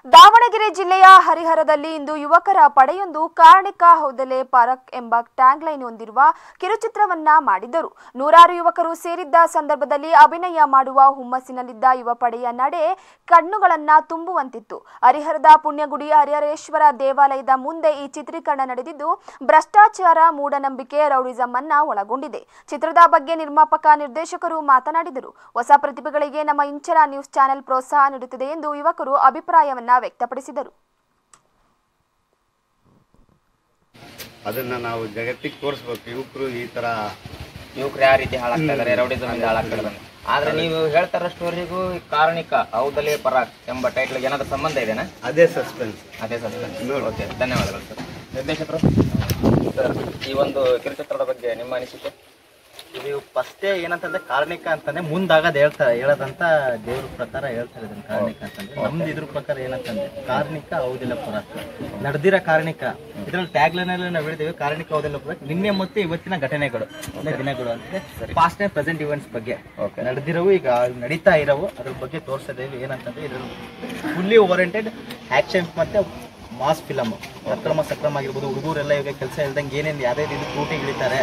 ದಾವಣಗೆರೆ ಜಿಲ್ಲೆಯ ಹರಿಹರದಲ್ಲಿ ಇಂದು ಯುವಕರ ಪಡೆಯೊಂದು ಕಾರ್ಣಿಕ ಹೌದಲೆ ಪಾರಕ್ ಎಂಬ ಟ್ಯಾಗ್ಲೈನ್ ಹೊಂದಿರುವ ಕಿರುಚಿತ್ರವನ್ನ ಮಾಡಿದ್ದರು ನೂರಾರು ಯುವಕರು ಸೇರಿದ್ದ ಸಂದರ್ಭದಲ್ಲಿ ಅಭಿನಯ ಮಾಡುವ ಹುಮ್ಮಸ್ಸಿನಲ್ಲಿದ್ದ ಯುವ ಪಡೆಯ ನಡೆ ಕಣ್ಣುಗಳನ್ನ ತುಂಬುವಂತಿತ್ತು ಹರಿಹರದ ಪುಣ್ಯಗುಡಿ ಹರಿಹರೇಶ್ವರ ದೇವಾಲಯದ ಮುಂದೆ ಈ ಚಿತ್ರೀಕರಣ ನಡೆದಿದ್ದು ಭ್ರಷ್ಟಾಚಾರ ಮೂಢನಂಬಿಕೆ ರೌಡಿಸಂ ಅನ್ನ ಒಳಗೊಂಡಿದೆ ಚಿತ್ರದ ಬಗ್ಗೆ ನಿರ್ಮಾಪಕ ನಿರ್ದೇಶಕರು ಮಾತನಾಡಿದರು ಹೊಸ ಪ್ರತಿಭೆಗಳಿಗೆ ನಮ್ಮ ಇಂಚರ ನ್ಯೂಸ್ ಚಾನೆಲ್ ಪ್ರೋತ್ಸಾಹ ನೀಡುತ್ತದೆ ಎಂದು ಯುವಕರು ಅಭಿಪ್ರಾಯವನ್ನ ವ್ಯಕ್ತಪಡಿಸಿದರು ಅದನ್ನ ನಾವು ಜಗತ್ತಿಗೆ ತೋರಿಸ್ಬೇಕು ಯುವಕರು ಈ ತರ ಯುವಕರು ಯಾವ ರೀತಿ ಹಾಳಾಗ್ತಾ ಇದಾರೆ ರೌಡಿಸಮ್ ಇಂದ ಹಾಳಾಗ್ತಾ ಇದಾರೆ ಆದ್ರೆ ನೀವು ಹೇಳ್ತಾರ ಸ್ಟೋರಿಗೂ ಕಾರಣಿಕ ಹೌದಲೇ ಪರಾಕ್ ಎಂಬ ಟೈಟ್ಲ್ ಏನಾದ್ರು ಸಂಬಂಧ ಇದೆನಾ ಅದೇ ಸಸ್ಪೆನ್ಸ್ ಅದೇ ಸರ್ ಓಕೆ ಧನ್ಯವಾದಗಳು ಸರ್ ನಿರ್ದೇಶಕರು ಸರ್ ಈ ಒಂದು ಕಿರುಚಿತ್ರದ ಬಗ್ಗೆ ನಿಮ್ಮ ಅನಿಸಿಕೆ ಇದು ಫಸ್ಟೇ ಏನಂತಂದ್ರೆ ಕಾರಣಿಕ ಅಂತಂದ್ರೆ ಮುಂದಾಗದ್ ಹೇಳ್ತಾರೆ ಹೇಳೋದಂತ ದೇವ್ರ ಪ್ರಕಾರ ಹೇಳ್ತಾರೆ ಇದನ್ನ ಕಾರಣಿಕ ಅಂತಂದ್ರೆ ನಮ್ದು ಇದ್ರ ಪ್ರಕಾರ ಏನಂತಂದ್ರೆ ಕಾರಣಿಕ ಹೌದಿಲ್ಲ ಪುರಾಕ ನಡೆದಿರೋ ಕಾರಣಿಕ ಇದ್ರಲ್ಲಿ ಟ್ಯಾಗ್ಲೈನ್ ಅಲ್ಲಿ ನಾವು ಹೇಳಿದ್ದೇವೆ ಕಾರಣಿಕ ಹೌದಿಲ್ಲ ಪುರಾಕ ನಿನ್ನೆ ಮತ್ತು ಇವತ್ತಿನ ಘಟನೆಗಳು ಅಂದ್ರೆ ದಿನಗಳು ಅಂದ್ರೆ ಪಾಸ್ಟ್ ಅಂಡ್ ಪ್ರೆಸೆಂಟ್ ಇವೆಂಟ್ಸ್ ಬಗ್ಗೆ ನಡೆದಿರವು ಈಗ ನಡೀತಾ ಇರವು ಅದ್ರ ಬಗ್ಗೆ ತೋರಿಸಿದ್ದೇವೆ ಏನಂತಂದ್ರೆ ಇದ್ರಲ್ಲಿ ಫುಲ್ಲಿ ಓರಿಯೆಂಟೆಡ್ ಆಕ್ಷನ್ಸ್ ಮತ್ತೆ ಮಾಸ್ ಫಿಲಮ್ ಅಕ್ರಮ ಸಕ್ರಮ ಆಗಿರ್ಬೋದು ಹುಡುಗರೆಲ್ಲ ಈಗ ಕೆಲಸ ಇಲ್ದಂಗೆ ಏನೇನು ಯಾವ್ಯಾವ ರೀತಿ ಕೂಟಿಗಿಳಿತಾರೆ